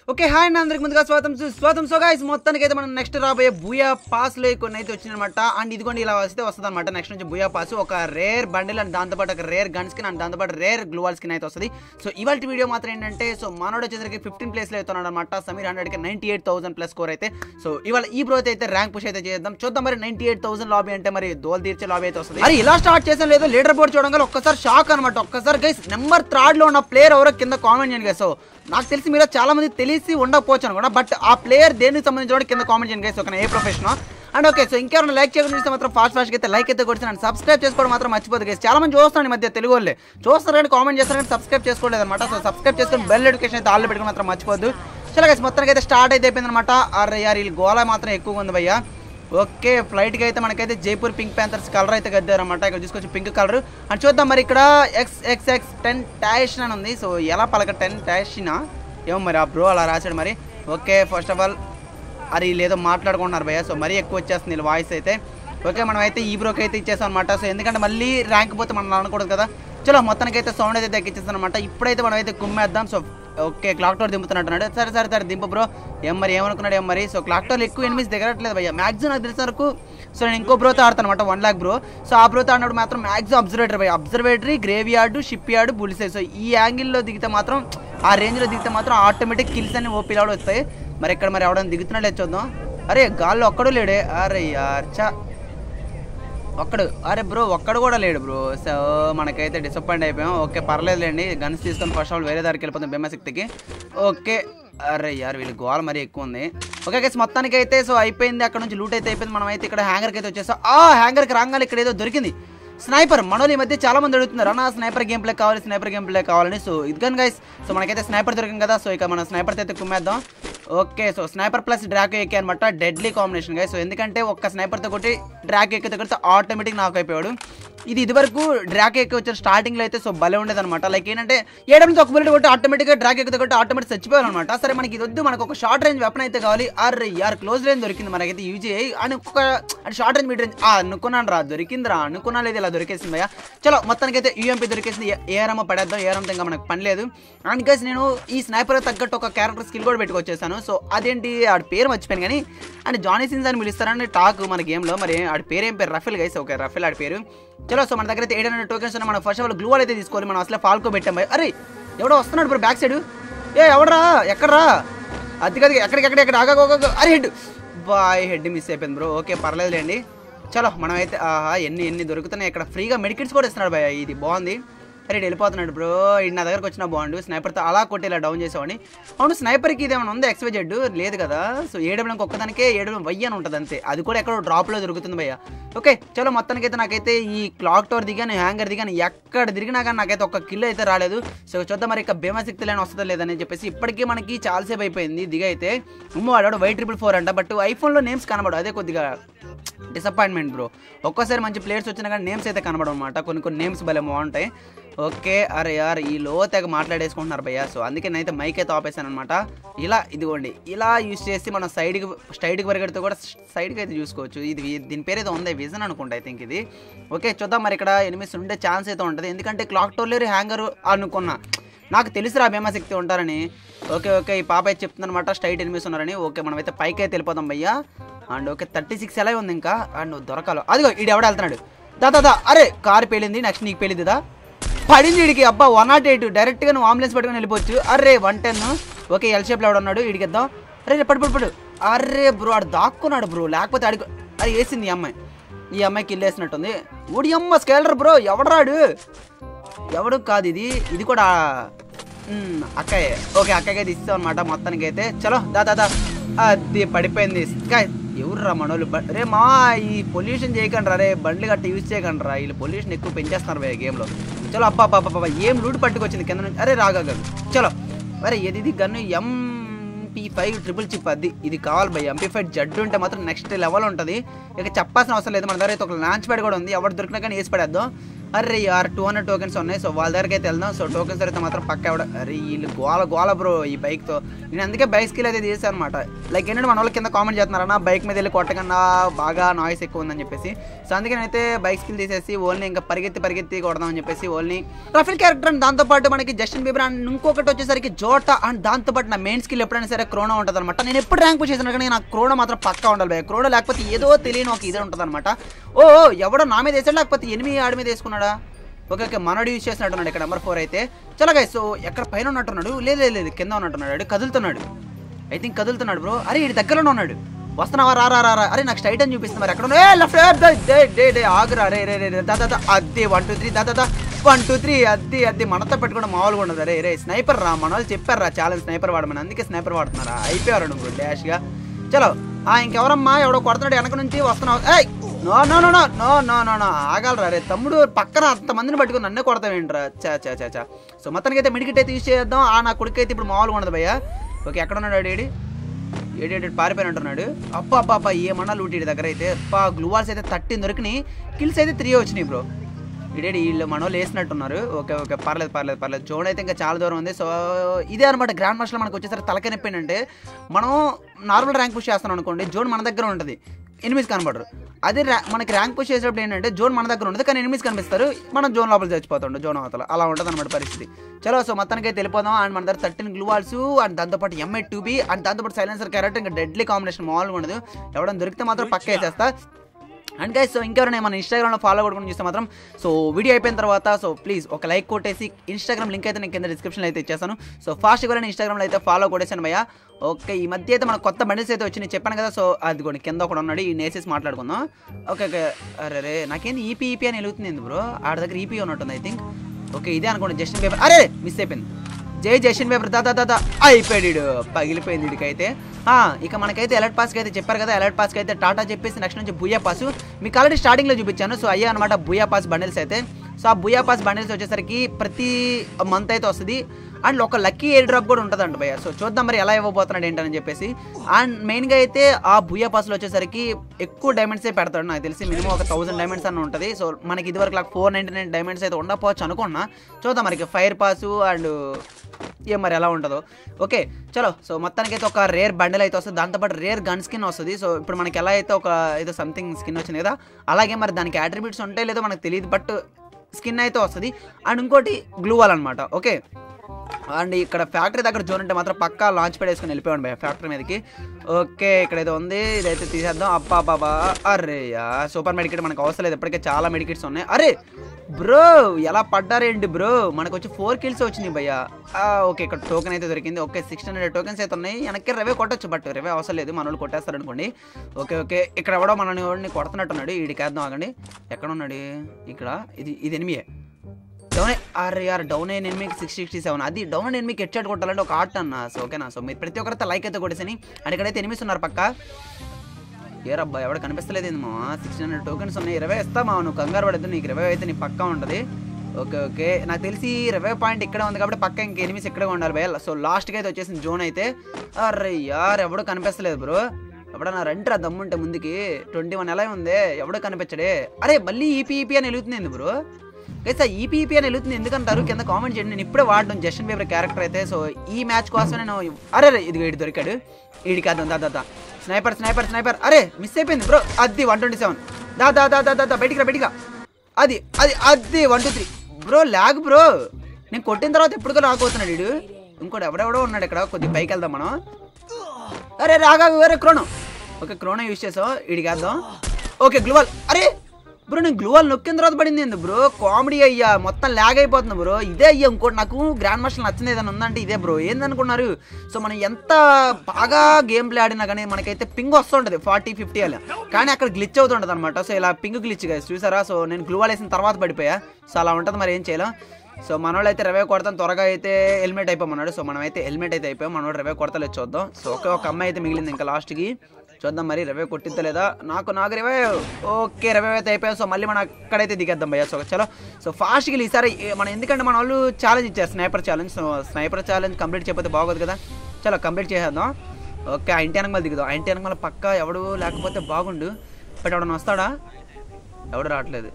Okay hi అండి అందరికి ముందుగా స్వాతం స్వాతం సో గాయస్ మొత్తానికి అయితే మనం నెక్స్ట్ రాబోయే బుయా పాస్ లో కొన్ని అయితే వచ్చిందనమాట అండ్ ఇదిగోండి ఇలా వస్తే వస్తుంది అనమాట నెక్స్ట్ నుంచి బుయా పాస్ ఒక రేర్ బండిల్ అండ్ దాంతోపాటు ఒక రేర్ గన్ స్కిన్ అండ్ దాంతోపాటు రేర్ గ్లూవల్ స్కిన్ అయితే వస్తుంది సో ఇవాళ వీడియో మాత్రం ఏంటంటే సో మనోడు వచ్చేసరికి ఫిఫ్టీన్ ప్లేస్ లో అవుతున్నాడు అనమాట సమీర్ హండ్రెడ్ కి ninety eight thousand plus score అయితే సో ఇవాళ ఈ బ్రో అయితే ర్యాంక్ పుష్ అయితే చేద్దాం చూద్దాం మరి నైన్టీ ఎయిట్ థౌసండ్ లాబీ అంటే మరి దోల్ తీర్చే లాబీ అయితే వస్తుంది మరి ఇలా స్టార్ట్ చేసాం లేదో లీడర్ బోర్డ్ చూడగానే ఒక్కసారి షాక్ అనమాట ఒక్కసారి గైస్ నెంబర్ థర్డ్ లో ఉన్న ప్లేయర్ ఎవరో కింద కామెంట్ చేయండి గైస్ సో నాకు తెలిసి మీరు చాలా మంది తెలిసి ఉండకపోవచ్చు అనుకున్నా బట్ ఆ ప్లేయర్ దేనికి సంబంధించిన కింద కామెంట్ చేయండి గైస్ ఒక a profession and okay so ఇంకెవరైనా లైక్ చేయకుండా చూస్తే మాత్రం ఫాస్ట్ ఫాస్ట్ అయితే లైక్ అయితే కొట్టి నన్ను సబ్స్క్రైబ్ చేసుకోవడం మాత్రం మర్చిపోదు గైస్ చాలా మంది చూస్తున్నాను ఈ మధ్య తెలుగు వాళ్ళే చూస్తారు కానీ కామెంట్ చేస్తారు కానీ సబ్స్క్రైబ్ చేసుకోలేదు అనమాట సో సబ్స్క్రైబ్ చేసుకొని బెల్ నోటిఫికేషన్ అయితే ఆల్రెడీ పెట్టుకుని మాత్రం మర్చిపోద్దు చాలా గైస్ మొత్తానికి అయితే స్టార్ట్ అయితే అయిపోయింది అనమాట అరే యార్ వీళ్ళు గోళ మాత్రం ఎక్కువగా ఉంది భయ్యా ఓకే ఫ్లైట్కి అయితే మనకైతే జైపూర్ పింక్ ప్యాంథర్స్ కలర్ అయితే గద్దారనమాట ఇక్కడ చూసుకొచ్చి పింక్ కలర్ అని చూద్దాం మరి ఇక్కడ ఎక్స్ ఎక్స్ ఎక్స్ టెన్ టాషన్ అని ఉంది సో ఎలా పలక టెన్ టాషినా ఏమో మరి ఆ బ్రో అలా రాశాడు మరి ఓకే ఫస్ట్ ఆఫ్ ఆల్ అది లేదో మాట్లాడుకుంటున్నారు భయ్య సో మరీ ఎక్కువ వచ్చేస్తుంది వీళ్ళ వాయిస్ అయితే ఓకే మనం అయితే ఈ బ్రోకి అయితే ఇచ్చేసాం అనమాట సో ఎందుకంటే మళ్ళీ ర్యాంక్ పోతే మనం అనకూడదు కదా చలో మొత్తానికి అయితే సౌండ్ అయితే తగ్గించేస్తాం అనమాట ఇప్పుడైతే మనం అయితే కుమ్మేద్దాం సో ఓకే క్లాక్ టవర్ దింపుతున్నట్టున్నాడు సరే సరే సరే దింపు బ్రో ఏం మరి ఏమనుకున్నాడు ఏం మరి సో క్లాక్ టవర్ ఎక్కువ ఎనిమిది దిగట్లేదు భయ్య మ్యాక్సిమం నాకు తెలిసిన వరకు సో నేను ఇంకో బ్రోతో ఆడతాను అనమాట వన్ లాక్ బ్రో సో ఆ బ్రోతో ఆడినప్పుడు మాత్రం మ్యాక్సిమం అబ్జర్వేటరీ భయ్య observatory graveyard shipyard బులిసే సో ఈ యాంగిల్లో దిగితే మాత్రం ఆ రేంజ్లో దిగితే మాత్రం ఆటోమేటిక్ కిల్స్ అన్ని ఓపీలాడు వస్తాయి మరి ఇక్కడ మరి ఎవడన్నా దిగుతున్నాడు చూద్దాం అరే గాల్లో ఒక్కడు లేడే అరే యార్ చా ఒక్కడు అరే బ్రో ఒక్కడు కూడా లేడు బ్రో సో మనకైతే డిసప్పాయింట్ అయిపోయాం ఓకే పర్లేదులేండి గన్స్ తీసుకొని ఫస్ట్ ఆఫ్ ఆల్ వేరే దారికి వెళ్ళిపోతాం భీమశక్తికి ఓకే అరే యార్ వీళ్ళు గోల మరీ ఎక్కువ ఉంది ఓకే గైస్ మొత్తానికి అయితే సో అయిపోయింది అక్కడ నుంచి లూట్ అయితే అయిపోయింది మనం అయితే ఇక్కడ హ్యాంగర్కి అయితే వచ్చేసాం ఆ హ్యాంగర్కి రాగాలి ఇక్కడ ఏదో దొరికింది స్నైపర్ మనోళ్ళు ఈ మధ్య చాలా మంది అడుగుతున్నారు అన్న స్నైపర్ గేమ్ ప్లే కావాలి స్నైపర్ గేమ్ ప్లే కావాలని సో ఇదిగన్ గైస్ సో మనకైతే స్నైపర్ దొరికింది కదా సో ఇక మనం స్నైపర్ అయితే కుమ్మేద్దాం ఓకే సో స్నైపర్ ప్లస్ డ్రాక్ ఎక్కే అనమాట డెడ్లీ కాంబినేషన్ గైస్ సో ఎందుకంటే ఒక్క స్నైపర్తో కొట్టి డ్రాక్ ఎక్కితే కొడితే ఆటోమేటిక్ నాకు అయిపోయాడు ఇది ఇదివరకు డ్రాక్ ఎక్కి వచ్చిన స్టార్టింగ్లో అయితే సో భలే ఉండేది అనమాట లైక్ ఏంటంటే ఏడంతో ఒక బుల్లెట్ కొట్టి ఆటోమేటిక్గా డ్రాక్ ఎక్కితే కొట్టి ఆటోమేటిక్ చచ్చిపోయారు అనమాట సరే మనకి ఇది వద్దు మనకు ఒక షార్ట్ రేంజ్ వెపన్ అయితే కావాలి అరే యార్ క్లోజ్ రేంజ్ దొరికింది మనకైతే యూజ్ చేయి అని ఒక అంటే షార్ట్ రేంజ్ మిడ్ రేంజ్ ఆ అనుకున్నాను రా దొరికింది రా అనుకున్నా లేదు ఇలా దొరికేసింది భయ్యా చలో మొత్తానికి అయితే యూఎంపీ దొరికేసింది ఏఆర్ఎం పడేద్దాం ఏఆర్ఎం ఇంకా మనకు పని లేదు అండ్ గైస్ నేను ఈ స్నైపర్ తగ్గట్టు ఒక క్యారెక్టర్ స్కిల్ కూడా పెట్టుకొచ్చేసాను సో అదేంటి ఆడి పేరు మర్చిపోయాను కానీ అంటే జానీ సిన్స్ అని పిలుస్తారని టాక్ మన గేమ్లో మరి ఆడి పేరు ఏం పేరు రఫెల్ గైస్ ఓకే రఫెల్ ఆడి పేరు చలో సో మన దగ్గర అయితే ఎయిట్ హండ్రెడ్ టోకెన్స్ ఉన్నాయి మనం ఫస్ట్ ఆఫ్ ఆల్ గ్లూ అయితే తీసుకోవాలి మనం అసలు ఫాల్కో పెట్టాం భయ్. అరే ఎవడో వస్తున్నాడు బ్రో బ్యాక్ సైడ్ ఏ ఎవడరా ఎక్కడరా అది కాదు ఎక్కడికి ఎక్కడ ఎక్కడ ఆగా అరే హెడ్ బాయ్ హెడ్ మిస్ అయిపోయింది బ్రో ఓకే పర్లేదులేండి చలో మనం అయితే ఆహా ఎన్ని ఎన్ని దొరుకుతున్నాయి ఇక్కడ ఫ్రీగా మెడికిట్స్ కూడా ఇస్తున్నాడు భయ ఇది బాగుంది అరే ఇటు వెళ్ళిపోతున్నాడు బ్రో ఇది నా దగ్గరకు వచ్చిన బాగుండు స్నైపర్తో అలా కొట్టి ఇలా డౌన్ చేసేవాడిని అవును స్నైపర్కి ఇదేమైనా ఉందా ఎక్స్వై జెడ్ లేదు కదా సో ఏడబ్లం ఒక్కదానికే ఏడబ్లం వై అని ఉంటుంది అంతే అది కూడా ఎక్కడో డ్రాప్లో దొరుకుతుంది భయ్య ఓకే చలో మొత్తానికైతే నాకైతే ఈ క్లాక్ టవర్ దిగాను హ్యాంగర్ దిగాను ఎక్కడ తిరిగినా కానీ నాకైతే ఒక్క కిల్ అయితే రాలేదు సో చూద్దాం మరి ఇక భీమశక్తి లేని వస్తుందా లేదని చెప్పేసి ఇప్పటికీ మనకి చాలాసేపు అయిపోయింది దిగైతే ఉమ్మో వాడాడు వై ట్రిపుల్ ఫోర్ అంట బట్ ఐఫోన్లో నేమ్స్ కనబడు అదే కొద్దిగా డిసప్పాయింట్మెంట్ బ్రో ఒక్కోసారి మంచి ప్లేయర్స్ వచ్చినా కానీ నేమ్స్ అయితే కనబడం అనమాట కొన్ని కొన్ని నేమ్స్ భలే బాగుంటాయి ఓకే అరే యార్ ఈ లో తెగ మాట్లాడేసుకుంటున్నారు భయ్య సో అందుకే నేనైతే మైక్ అయితే ఆపేసాను అనమాట ఇలా ఇదిగోండి ఇలా యూస్ చేసి మనం సైడ్కి స్ట్రైట్కి పరిగెడితే కూడా సైడ్కి అయితే చూసుకోవచ్చు ఇది వి- దీని పేరు ఏదో ఉంది విజన్ అనుకుంటా ఐ థింక్ ఇది ఓకే చూద్దాం మరి ఇక్కడ ఎనిమిస్ ఉండే ఛాన్స్ అయితే ఉంటుంది ఎందుకంటే క్లాక్ టోర్లేరు హ్యాంగర్ అనుకున్నా నాకు తెలుసురా భీమాశక్తి ఉంటారని ఓకే ఓకే ఈ పాప అయితే చెప్తుందనమాట స్ట్రైట్ ఎనిమిస్ ఉన్నారని ఓకే మనమైతే పైకి అయితే వెళ్ళిపోతాం భయ్యా అండ్ ఓకే థర్టీ సిక్స్ ఎలా ఉంది ఇంకా అండ్ దొరకాలి అదిగో ఈడు ఎవడ వెళ్తున్నాడు దా దా దా అరే కారు పేలింది నెక్స్ట్ నీకు పేలిందిదా పడింది వీడికి అబ్బా వన్ నాట్ ఎయిట్ డైరెక్ట్గా నువ్వు అంబులెన్స్ పట్టుకొని వెళ్ళిపోవచ్చు అరే వన్ టెన్ ఓకే ఎల్ షేప్లో ఎవడ ఉన్నాడు వీడికి ఇద్దాం అరే పడు పడు పడు అరే బ్రో ఆడు దాక్కున్నాడు బ్రో లేకపోతే అడిగి అరే వేసింది ఈ అమ్మాయి ఈ అమ్మాయికి ఇల్లేసినట్టుంది ఊడి అమ్మ స్కేలర్ బ్రో ఎవడరాడు ఎవడు కాదు ఇది ఇది కూడా మ్, అక్కయ్యే ఓకే అక్కయ్య అయితే ఇస్తాం అనమాట మొత్తానికి అయితే చలో దా దా దా అది పడిపోయింది స్కై ఎవర్రా మనోళ్ళు బ- రే మా ఈ పొల్యూషన్ చేయకండి రా రే బండ్లు గట్ట యూజ్ చేయకండి రా వీళ్ళు పొల్యూషన్ ఎక్కువ పెంచేస్తున్నారు భయ గేమ్లో చలో అబ్బా అబ్బా అబ్బా అబ్బా, ఏం లూట్ పట్టుకొచ్చింది కింద నుంచి అరే రాగా చలో అరే ఏది ఇది gun MP five triple chip అది ఇది కావాలి భయ్య ఎంపీ ఫైవ్ జడ్డు ఉంటే మాత్రం నెక్స్ట్ లెవెల్ ఉంటుంది ఇక చెప్పాల్సిన అవసరం లేదు మన దగ్గర అయితే ఒక లాంచ్ ప్యాడ్ కూడా ఉంది ఎవరు దొరికినా కానీ వేసి పడేద్దాం అరే యార్ టూ హండ్రెడ్ టోకెన్స్ ఉన్నాయి సో వాళ్ళ దగ్గరికి అయితే వెళ్దాం సో టోకెన్స్ అయితే మాత్రం పక్క ఎవడ అరే వీళ్ళు గోల గోల బ్రో ఈ బైక్తో నేను అందుకే బైక్ స్కిల్ అయితే తీసాను అనమాట లైక్ ఏంటంటే మన వాళ్ళ కింద కామెంట్ చేస్తున్నారన్న బైక్ మీద వెళ్ళి కొట్టకన్నా బాగా నాయిస్ ఎక్కువ ఉందని చెప్పేసి సో అందుకే నేనైతే బైక్ స్కిల్ తీసేసి ఓన్లీ ఇంకా పరిగెత్తి పరిగెత్తి కొడదామని చెప్పేసి ఓన్లీ రఫిల్ క్యారెక్టర్ అండ్ దాంతోపాటు మనకి జస్టిన్ బీబర్ అండ్ ఇంకొకటి వచ్చేసరికి జోటా అండ్ దాంతోపాటు నా మెయిన్ స్కిల్ ఎప్పుడైనా సరే క్రోనా ఉంటుంది అనమాట నేను ఎప్పుడు ర్యాంక్ పుష్ చేసిన కానీ నాకు క్రోనా మాత్రం పక్కా ఉండాలి భయ క్రోనా లేకపోతే ఏదో తెలియని ఒక ఇది ఉంటుంది అనమాట ఓ ఓ, ఎవడో నా మీద వేసాడు లేకపోతే ఎనిమిది ఆడి మీద వేసుకున్నాడా ఓకే ఓకే మనోడు యూజ్ చేసినట్టున్నాడు ఇక్కడ నెంబర్ ఫోర్ అయితే చలో గైస్ సో ఎక్కడ పైన ఉన్నట్టున్నాడు లేదు లేదు లేదు కింద ఉన్నట్టున్నాడు ఆడు కదులుతున్నాడు ఐ థింక్ కదులుతున్నాడు బ్రో అరే ఇటు దగ్గరలోనే ఉన్నాడు వస్తున్నావా రా రా రా రా అరే నాకు స్ట్రైట్ అని చూపిస్తుంది మరి ఎక్కడ ఏ లెఫ్ట్ డే డే డే ఆగురా రే రే రే రే దా దా దా అద్దె వన్ టూ త్రీ దా దా దా వన్ టూ త్రీ అద్దె అద్దె మనతో పెట్టుకోవడం మామూలుగా ఉండదు రే రే స్నైపర్ రా మన వాళ్ళు చెప్పారు రా ఛాలెంజ్ స్నైపర్ వాడమని అందుకే స్నైపర్ వాడుతున్నారా అయిపోయారు నువ్వు డాష్గా చలో ఆ ఇంకెవరమ్మా ఎవడో కొడుతున్నాడు వెనక నుంచి వస్తున్నావు ఏయ్ no no no no no no no no ఆగాలరా రే తమ్ముడు పక్కన అంతమందిని పట్టుకుని నన్నే కొడతావేంట్రా చా చా చా చా సో మొత్తానికి అయితే మెడికిట్ అయితే యూజ్ చేద్దాం ఆ నా కొడుకు అయితే ఇప్పుడు మామూలుగా ఉండదు భయ్య ఓకే ఎక్కడ ఉన్నాడు ఏడి ఏడి ఏడి పారిపోయిన అంటున్నాడు అప్ప అప్ప అప్ప ఏమన్నా లూటి ఈడి దగ్గర అయితే అప్ప గ్లూవాల్స్ అయితే థర్టీన్ దొరికినాయి కిల్స్ అయితే త్రీ వచ్చినాయి బ్రో ఇడేడి వీళ్ళు మన వాళ్ళు వేసినట్టున్నారు ఓకే ఓకే పర్లేదు పర్లేదు పర్లేదు జోన్ అయితే ఇంకా చాలా దూరం ఉంది సో ఇదే అనమాట గ్రాండ్ మాస్టర్లో మనకు వచ్చేసరికి తలకాయ నొప్పి ఏంటంటే మనం నార్మల్ ర్యాంక్ పుష్ చేస్తాం అనుకోండి జోన్ మన దగ్గర ఉంటుంది ఎనిమిస్ కనబడరు అదే ర్యా మనకి ర్యాంక్ పుష్ చేసేటప్పుడు ఏంటంటే జోన్ మన దగ్గర ఉంటుంది కానీ ఎనిమిస్ కనిపిస్తారు మనం జోన్ లోపల చచ్చిపోతుండే జోన్ అవతల అలా ఉంటుంది అనమాట పరిస్థితి చలో సో మొత్తానికి అయితే వెళ్ళిపోదాం అండ్ మన దగ్గర థర్టీన్ గ్లూవాల్స్ అండ్ దాంతోపాటు ఎంఐ టూ బి అండ్ దాంతోపాటు సైలెన్సర్ క్యారెక్టర్ ఇంకా డెడ్లీ కాంబినేషన్ మామూలుగా ఉండదు ఎవడన్నా దొరికితే మాత్రం పక్క వేసేస్తా అండ్ గైస్ సో ఇంకెవరైనా మన ఇన్స్టాగ్రామ్లో ఫాలో కొట్టుకుని చూస్తే మాత్రం సో వీడియో అయిపోయిన తర్వాత సో ప్లీజ్ ఒక లైక్ కొట్టేసి ఇన్స్టాగ్రామ్ లింక్ అయితే నేను కింద డిస్క్రిప్షన్లో అయితే ఇచ్చేస్తాను సో ఫాస్ట్ ఎవరైనా ఇన్స్టాగ్రామ్లో అయితే ఫాలో కొట్టేసాను భయ్య ఓకే ఈ మధ్య అయితే మన కొత్త బండిల్స్ అయితే వచ్చినాయి చెప్పాను కదా సో అదిగోండి కింద ఒకడు ఉన్నాడు ఈ నేసేసి మాట్లాడుకుందాం ఓకే ఓకే అరే రే నాకేంది ఈపీ ఈపీ అని వెలుగుతుంది బ్రో ఆడ దగ్గర ఈపీ ఉన్నట్టుంది ఐ థింక్ ఓకే ఇదే అనుకోండి జస్టిన్ పేపర్ అరే మిస్ అయిపోయింది జై జస్టిన్ పేపర్ దాదా దాదా అయిపోయాడు ఈడు. పగిలిపోయింది వీడికైతే ఆ, ఇక మనకైతే అలర్ట్ పాస్కి అయితే చెప్పారు కదా అలర్ట్ పాస్కి అయితే టాటా చెప్పేసి నెక్స్ట్ నుంచి బుయా పాస్ మీకు ఆల్రెడీ స్టార్టింగ్లో చూపించాను సో అయ్యా అనమాట బుయా పాస్ బండిల్స్ అయితే సో ఆ బుయా పాస్ బండిల్స్ వచ్చేసరికి ప్రతి మంత్ అయితే వస్తుంది అండ్ ఒక లక్కీ ఎయిర్ డ్రాప్ కూడా ఉంటుంది అంట భయ్య సో చూద్దాం మరి ఎలా ఇవ్వబోతున్నాడు ఏంటని చెప్పేసి అండ్ మెయిన్గా అయితే ఆ బుయా పాస్లో వచ్చేసరికి ఎక్కువ డైమండ్సే పెడతాడు నాకు తెలిసి మినిమం ఒక థౌసండ్ డైమండ్స్ అన్న ఉంటుంది సో మనకి ఇదివరకు లాగా ఫోర్ నైంటీ నైన్ డైమండ్స్ అయితే ఉండకపోవచ్చు అనుకున్నా చూద్దాం మనకి ఫైర్ పాస్ అండ్ ఏం మరి ఎలా ఉంటుందో ఓకే చలో సో మొత్తానికి అయితే ఒక రేర్ బండిల్ అయితే వస్తుంది దాంతోపాటు రేర్ గన్ స్కిన్ వస్తుంది సో ఇప్పుడు మనకి ఎలా అయితే ఒక ఏదో సంథింగ్ స్కిన్ వచ్చింది కదా అలాగే మరి దానికి అట్రిబ్యూట్స్ ఉంటాయి లేదో మనకు తెలియదు బట్ స్కిన్ అయితే వస్తుంది అండ్ ఇంకోటి గ్లూ వాల్ అనమాట ఓకే అండ్ ఇక్కడ ఫ్యాక్టరీ దగ్గర జోన్ ఉంటే మాత్రం పక్కా లాంచ్ ప్యాడ్ వేసుకొని వెళ్ళిపోయాడు భయ ఫ్యాక్టరీ మీదకి ఓకే ఇక్కడ ఏదో ఉంది ఇదైతే తీసేద్దాం అబ్బా బాబా అరే యా సూపర్ మెడికెట్ మనకు అవసరం లేదు ఇప్పటికే చాలా మెడికెట్స్ ఉన్నాయి అరే బ్రో ఎలా పడ్డారేంటి బ్రో మనకు వచ్చి ఫోర్ కిల్స్ వచ్చినాయి భయ్య ఓకే ఇక్కడ టోకెన్ అయితే దొరికింది ఓకే సిక్స్ హండ్రెడ్ టోకెన్స్ అయితే ఉన్నాయి వెనక్కి రెవే కొట్టొచ్చు బట్ రెవే అవసరం లేదు మన వాళ్ళు కొట్టేస్తారు అనుకోండి ఓకే ఓకే ఇక్కడ ఎవడో మనని వాడిని కొడుతున్నట్టున్నాడు వీడికేద్దాం ఆగండి ఎక్కడ ఉన్నాడు ఇక్కడ ఇది ఇది ఎనిమియే డౌన్ అరే యార్ డౌన్ అయిన ఎనిమికి సిక్స్ సిక్స్టీ సెవెన్ అది డౌన్ అయిన ఎనిమికి హెడ్ కొట్టాలంటే ఒక ఆర్ట్ అన్న సో ఓకేనా సో మీరు ప్రతి ఒక్కరితో లైక్ అయితే కొట్టేసని అండ్ ఇక్కడైతే ఎనిమిస్ ఉన్నారు పక్క ఏ రబ్బా ఎవడ కనిపిస్తలేదు ఏంది మామ సిక్స్టీన్ హండ్రెడ్ టోకెన్స్ ఉన్నాయి ఇరవై ఇస్తా మామ నువ్వు కంగారు పడద్దు నీకు ఇరవై అయితే నీ పక్కా ఉంటుంది ఓకే ఓకే నాకు తెలిసి ఇరవై పాయింట్ ఇక్కడే ఉంది కాబట్టి పక్క ఇంక ఎనిమిస్ ఇక్కడే ఉండాలి భయ సో లాస్ట్కి అయితే వచ్చేసింది జోన్ అయితే అరే యార్ ఎవడు కనిపిస్తలేదు బ్రో ఎప్పుడన్నా రండిరా దమ్ముంటే ముందుకి ట్వంటీ వన్ ఎలా ఉంది ఎవడో కనిపించడే అరే మళ్ళీ ఈపీ ఈపీ అని వెలుగుతుంది బ్రో గైస్ ఆ ఈపీ ఈపీ అని వెళ్తుంది ఎందుకంటారు కింద కామెంట్ చేయండి నేను ఇప్పుడే వాడడం జస్టిన్ బీబర్ క్యారెక్టర్ అయితే సో ఈ మ్యాచ్ కోసం నేను అరే అరే ఇది ఇటు దొరికాడు ఈడికి అర్థం దా దా దా స్నైపర్ స్నైపర్ స్నైపర్ అరే మిస్ అయిపోయింది బ్రో అది వన్ ట్వంటీ సెవెన్ దా దా దా దా దా దా బయటికి రా బయటికి రా. అది అది అది one two three bro lag bro నేను కొట్టిన తర్వాత ఎప్పుడుకో రాకపోతున్నాడు వీడు ఇంకోటి ఎవడెవడో ఉన్నాడు ఇక్కడ కొద్ది పైకి వెళ్దాం మనం అరే రాగా వేరే క్రోనో ఓకే క్రోనో యూజ్ చేసావు వీడికి వేద్దాం ఓకే గ్లూవాల్ అరే బ్రో నేను గ్లూవాల్ నొక్కిన తర్వాత పడింది ఏంది బ్రో కామెడీ అయ్యా మొత్తం ల్యాగ్ అయిపోతుంది బ్రో ఇదే అయ్యా ఇంకోటి నాకు గ్రాండ్ మాస్టర్ నచ్చింది ఏదైనా ఉందంటే ఇదే బ్రో ఏందనుకున్నారు సో మనం ఎంత బాగా గేమ్ ప్లే ఆడినా కానీ మనకైతే పింగ్ వస్తుంటుంది ఫార్టీ ఫిఫ్టీ అలా కానీ అక్కడ గ్లిచ్ అవుతుంటుంది అనమాట సో ఇలా పింగ్ గ్లిచ్ గైస్ చూసారా సో నేను గ్లూవాల్ వేసిన తర్వాత పడిపోయా సో అలా ఉంటుంది మరి ఏం చేయలేం సో మనోళ్ళు అయితే రవే కొడతాం త్వరగా అయితే హెల్మెట్ అయిపోమన్నాడు సో మనం అయితే హెల్మెట్ అయితే అయిపోయాం మనోడు రవే కొడతలేదు చూద్దాం సో ఒకే ఒక అమ్మాయి అయితే మిగిలింది ఇంకా లాస్ట్కి చూద్దాం మరి రవే కొట్టిద్దా లేదా నాకు నాకు రవే ఓకే రవే అయితే అయిపోయాం సో మళ్ళీ మనం అక్కడైతే దిగేద్దాం భయ్యా సో చలో సో ఫాస్ట్గా ఈసారి ఏ- మనం ఎందుకంటే మన వాళ్ళు ఛాలెంజ్ ఇచ్చారు sniper challenge so sniper challenge complete చేయకపోతే బాగోదు కదా చలో కంప్లీట్ చేసేద్దాం ఓకే ఆ ఇంటి వెనకమల దిగుదాం ఆ ఇంటి వెనకమల పక్క ఎవడు లేకపోతే బాగుండు బట్ ఎవడన్నా వస్తాడా ఎవడు రావట్లేదు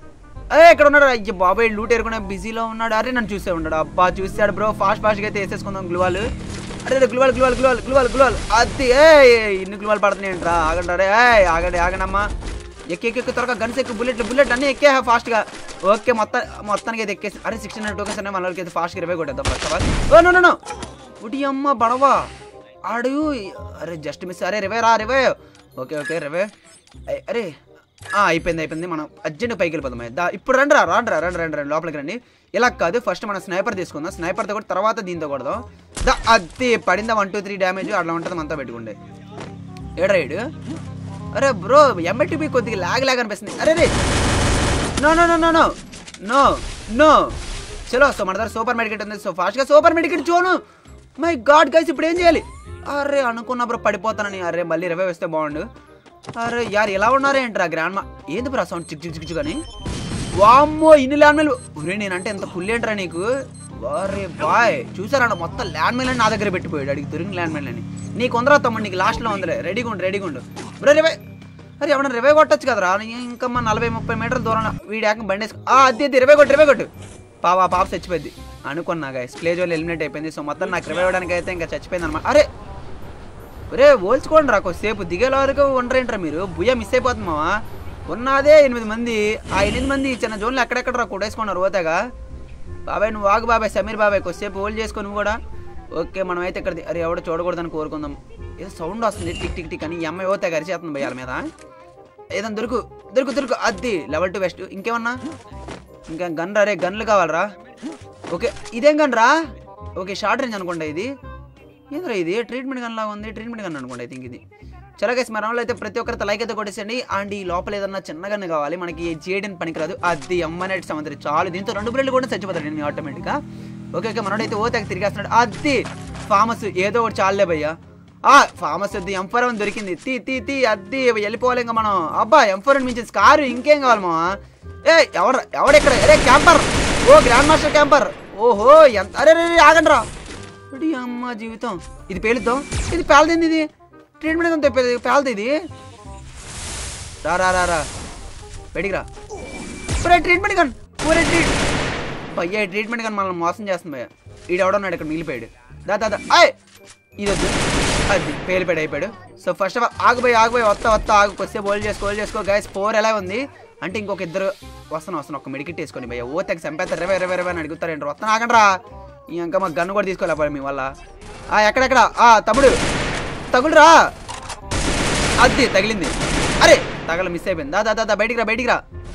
ఏ ఇక్కడ ఉన్నాడు అయ్యో బాబాయ్ లూట్ ఎరుకునే బిజీలో ఉన్నాడు అరే నన్ను చూసే ఉన్నాడు అబ్బా చూసాడు బ్రో ఫాస్ట్ ఫాస్ట్గా అయితే వేసేసుకుందాం గ్లువాలు అరే అరే, గ్లువాల్ గ్లువాల్ గ్లువాల్ గ్లువాల్ గ్లువాల్ అది ఏ ఇన్ని గ్లువాలు పడుతున్నాయి ఏంట్రా ఆగండి అరే ఏ ఆగండి ఆగండమ్మా ఎక్కి ఎక్కి ఎక్కి త్వరగా గన్స్ ఎక్కి బుల్లెట్లు బుల్లెట్ అన్నీ ఎక్కే ఫాస్ట్గా ఓకే మొత్తం మొత్తానికి అయితే ఎక్కేసి అరే సిక్స్టీన్ హండ్రెడ్ టోకెన్స్ అనే మన వాళ్ళకి అయితే ఫాస్ట్గా ఇరవై కొట్టేద్దాం first of all oh no no no ఉడి అమ్మ బడవా ఆడు అరే జస్ట్ మిస్ అరే రివే రా రివే ఓకే ఓకే రివే అయ్- అరే ఆ, అయిపోయింది అయిపోయింది మనం అర్జెంట్ పైకి వెళ్ళిపోదాం దా ఇప్పుడు రండి రా రండి రా రండి రండి రండి లోపలికి రండి ఇలా కాదు ఫస్ట్ మనం స్నైపర్ తీసుకుందాం స్నైపర్తో కూడా తర్వాత దీంతో కొడదాం దా అది పడిందా వన్ టూ త్రీ డ్యామేజ్ అట్లా ఉంటుంది మనతో పెట్టుకుంటే ఏడు రైడ్ అరే బ్రో ఎంఎల్టీపీ కొద్దిగా లాగ్ లాగ్ అనిపిస్తుంది అరే రే no no no no no no no చలో సో మన దగ్గర సూపర్ మెడికెట్ ఉంది సో ఫాస్ట్గా సూపర్ మెడికెట్ చూను మై గాడ్ గైస్ ఇప్పుడు ఏం చేయాలి అరే అనుకున్నా బ్రో పడిపోతానని అరే మళ్ళీ రివైవ్ వేస్తే బాగుండు అరే యార్ ఎలా ఉన్నారే ఏంట్రా గ్రాండ్ మా ఏంది బ్రా సౌండ్ చిక్ చిక్ చిక్ చిక్ అని వామ్మో ఇన్ని ల్యాండ్ మైల్ ఒరే నేనంటే ఎంత ఫుల్ ఏంట్రా నీకు అరే బాయ్ చూసారా మొత్తం ల్యాండ్ మైల్ నా దగ్గర పెట్టిపోయాడు అడిగి దొరికిన ల్యాండ్ మైల్ అని నీకు ఉందరా తమ్ముడు నీకు లాస్ట్లో ఉందిలే రెడీగా ఉండు రెడీగా ఉండు బ్రో రివై అరే ఎవడన్నా రివై కొట్టచ్చు కదరా ఇంకా మా నలభై ముప్పై మీటర్ల దూరం వీడి ఏకం బండి వేసుకో ఆ, అది అది రివై కొట్టు రివై కొట్టు పాప పాప చచ్చిపోయింది అనుకున్నా గైస్ ప్లేజ్ వాళ్ళు ఎలిమినేట్ అయిపోయింది సో మొత్తం నాకు రివై ఇవ్వడానికి అయితే ఇంకా చచ్చిపోయింది అనమాట అరే ఒరే ఓల్చుకోండి రా కొద్దిసేపు దిగేల వరకు ఉండరేంట్రా మీరు భుజ మిస్ అయిపోతుంది మావా ఉన్నదే ఎనిమిది మంది ఆ ఎనిమిది మంది చిన్న జోన్లు ఎక్కడెక్కడ రా కొట్టేసుకున్నారు పోతాగా బాబాయ్ నువ్వు ఆగు బాబాయ్ సమీర్ బాబాయ్ కొద్దిసేపు హోల్డ్ చేసుకో నువ్వు కూడా ఓకే మనం అయితే ఇక్కడ అరే ఎవడో చూడకూడదని కోరుకుందాం ఏదో సౌండ్ వస్తుంది టిక్ టిక్ టిక్ అని ఈ అమ్మాయి పోతే గరిచేస్తుంది భయ్యాల మీద ఏదైనా దొరుకు దొరుకు దొరుకు అది లెవెల్ టు వెస్ట్ ఇంకేమన్నా ఇంకా గన్ రా రే గన్లు కావాలరా ఓకే ఇదేం గన్ రా ఓకే షార్ట్ రేంజ్ అనుకోండి ఇది ఏంద్రా ఇది ట్రీట్మెంట్ గన్ లాగా ఉంది ట్రీట్మెంట్ గన్ అనుకోండి ఐ థింక్ ఇది చలో గైస్ మన వాళ్ళు అయితే ప్రతి ఒక్కరితో లైక్ అయితే కొట్టేసండి అండ్ ఈ లోపల ఏదన్నా చిన్నగానే కావాలి మనకి చేయడానికి పనికిరాదు అది అమ్మనేటి సముద్రం చాలు దీంతో రెండు బిల్లు కూడా చచ్చిపోతాడు నేను ఆటోమేటిక్గా ఓకే ఓకే మనోడైతే ఓ తెగ తిరిగేస్తున్నాడు అది ఫామస్ ఏదో ఒకటి చాలే భయ్యా ఆ ఫామస్ వద్దు ఎంఫర్ అని దొరికింది తీ తీ తీ అద్ది వెళ్ళిపోవాలి ఇంకా మనం అబ్బా ఎంఫర్ అని మించిన స్కారు ఇంకేం కావాలి మా ఏ ఎవరు ఎవడెక్కడ అరే camper oh grandmaster camper ఓహో ఎంత అరే రే ఆగండి రా ఇడి అమ్మ జీవితం ఇది పేలుద్దాం ఇది పేలదింది ఇది ట్రీట్మెంట్ అంత తెప్పేది పేలది ఇది రా రా రా రా బయటికి రా ఒరే ట్రీట్మెంట్ కన్ ఒరే ట్రీట్ భయ్య ట్రీట్మెంట్ కానీ మనల్ని మోసం చేస్తుంది భయ్య ఈడు ఎవడన్నాడు ఇక్కడ మిగిలిపోయాడు దా దా దా ఆయ్ ఇది వద్దు అది పేలిపోయాడు అయిపోయాడు సో ఫస్ట్ ఆఫ్ ఆల్ ఆగుపోయి ఆగుపోయి వస్తా వస్తా ఆగు కొద్దిసేపు హోల్డ్ చేసుకో హోల్డ్ చేసుకో గైస్ ఫోర్ ఎలా ఉంది అంటే ఇంకొక ఇద్దరు వస్తాను వస్తాను ఒక మెడికెట్ వేసుకొని భయ్య ఓ తెగ చంపేస్తారు రేవే రేవే రేవే అని అడుగుతారు ఏంటి వస్తాను ఆగండ్రా ఇంకా మా గన్ను కూడా తీసుకోలేకపోయి మీ వల్ల ఆ ఎక్కడెక్కడ ఆ తమ్ముడు తగులురా అది తగిలింది అరే తగల మిస్ అయిపోయింది దా దా దా, దా బయటికి రా బయటికి రా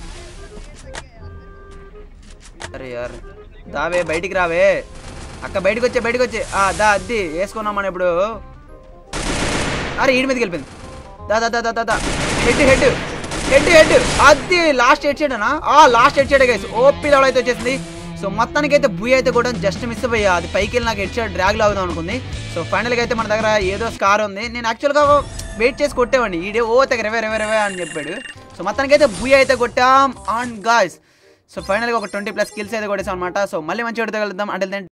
అరే యార్ దావే బయటికి రావే అక్క బయటికి వచ్చే బయటికి వచ్చే ఆ దా అద్ది వేసుకున్నాం మనం ఇప్పుడు అరే ఈడి మీదకి వెళ్ళిపోయింది దా దా దా దా దా దా హెడ్ హెడ్ హెడ్ హెడ్ అది లాస్ట్ హెడ్ చేయడనా ఆ లాస్ట్ హెడ్ చేయడం గైస్ ఓపీ లెవెల్ అయితే వచ్చేసింది సో మొత్తానికి అయితే బుయ్ అయితే కూడా జస్ట్ మిస్ అయ్యా అది పైకి వెళ్ళి నాకు హెడ్ షాట్ డ్రాగ్ అవుదాం అనుకుంది సో ఫైనల్గా అయితే మన దగ్గర ఏదో స్కార్ ఉంది నేను యాక్చువల్గా వెయిట్ చేసి కొట్టేవాడిని ఈడే ఓ తెగ రెవే రెవే రెవే అని చెప్పాడు సో మొత్తానికి అయితే బుయ్ అయితే కొట్టాం ఆన్ గాయస్ సో ఫైనల్గా ఒక ట్వంటీ ప్లస్ స్కిల్స్ అయితే కొట్టేసాం అనమాట సో మళ్ళీ మంచి కలుద్దాం అంటే